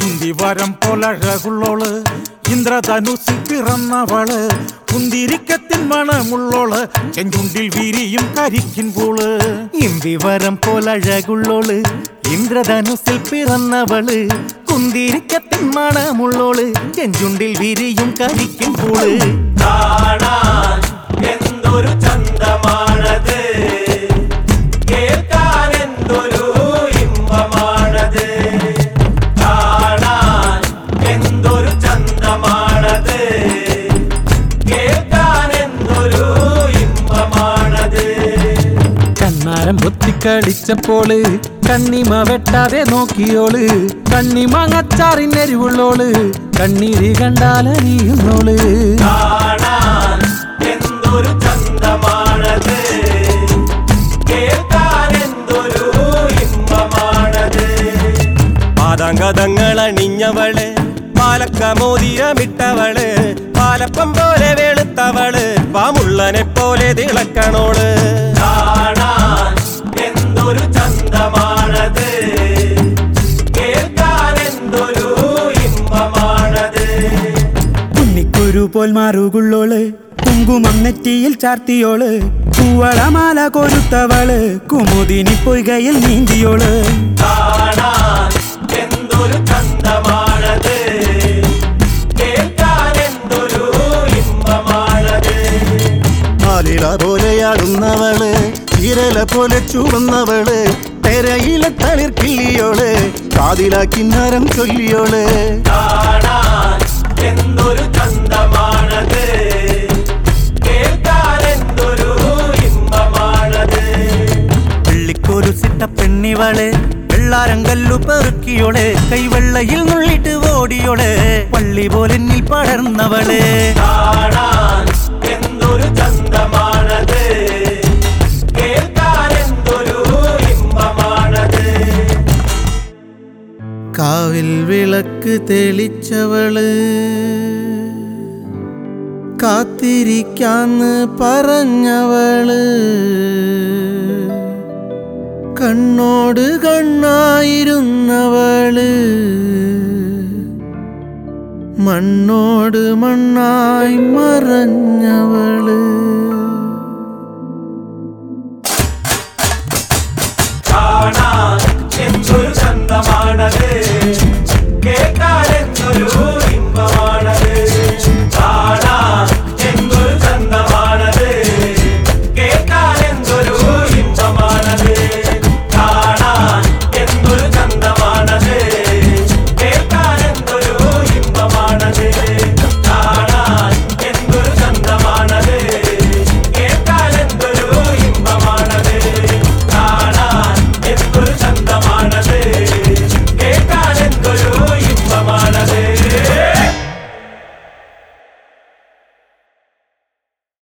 ഇന്ദിവരം പോലഴകുള്ളോള് ഇന്ദ്രധനുസിൽ പിറന്നവള് കുന്തിരിക്കത്തിൻ മണമുള്ളോള് ചെഞ്ചുണ്ടിൽ വിരിയും കരിക്കിൻ പൂള് ഇന്ദിവരം പോലഴകുള്ളോള് ഇന്ദ്രധനുസിൽ പിറന്നവള് കുന്തിരിക്കത്തിൻ മണമുള്ളോള് ചെഞ്ചുണ്ടിൽ വിരിയും കരിക്കും പൂള് കാണാൻ എന്തൊരു ചന്തമാണത് കേൾക്കാൻ എന്തൊരു ഇമ്പമാണത് കാണാൻ എന്തൊരു ചന്തമാണത് കേൾക്കാൻ എന്തൊരു ഇമ്പമാണത് കണ്ണാരം പൊത്തിക്കളിച്ചപ്പോള് കണ്ണിമ വെട്ടാതെ നോക്കിയോള് കണ്ണിമാങ്ങച്ചാറിനെരിവുള്ളോള് കണ്ണീര് കണ്ടാലറിയുന്നോള് കാണാൻ എന്തൊരു ചന്തമാണത് കേൾക്കാൻ എന്തൊരു ഇമ്പമാണത് പാദാങ്കതങ്ങൾ അണിഞ്ഞവള് പാലക്ക മോതിരമിട്ടവള് പാലപ്പം പോലെ വെളുത്തവള് പാമുള്ളനെ പോലെ തിളക്കണോള് കാണാൻ എന്തൊരു ചന്തമാണത് കേൾക്കാൻ എന്തൊരു ഇമ്പമാണത് ഉണ്ണിക്കുരു പോൽ മാറുകുള്ളോള് കുങ്കുമം നെറ്റിയിൽ ചാർത്തിയോള് പൂവളമാല കൊരുത്തവള് കുമുദിനി പൊയ്കയിൽ നീന്തിയോള് കാണാൻ എന്തൊരു ചന്തമാണത് കേൾക്കാൻ എന്തൊരു ഇമ്പമാണത് ആലിള പോലെയാടുന്നവള് ഇരല പോലെ ചൂടുന്നവള് പെരയിലെ തളിർക്കിള്ളിയോള് കാതിലാക്കിന്നരം ചൊല്ലിയോള് കാണാൻ എന്തൊരു ചന്തമാണത് കേൾക്കാൻ എന്തൊരു ഇമ്പമാണത് വെള്ളിക്കൊരു സിട്ട പെണ്ണിവള് വെള്ളാരം കല്ലു പെറുക്കിയോള് കൈവെള്ളയിൽ നുള്ളിട്ട് ഓടിയോള് പള്ളി പോലെ എന്നിൽ പടർന്നവള് കാണാൻ എന്തൊരു ചന്തമാണത് കേൾക്കാൻ എന്തൊരു ഇമ്പമാണത് കാവിൽ വിളക്ക് തെളിച്ചവള് കാത്തിരിക്കാന്ന് പറഞ്ഞവള് കണ്ണോട് കണ്ണായിരുന്നവള് മണ്ണോട് മണ്ണായി മറഞ്ഞവള്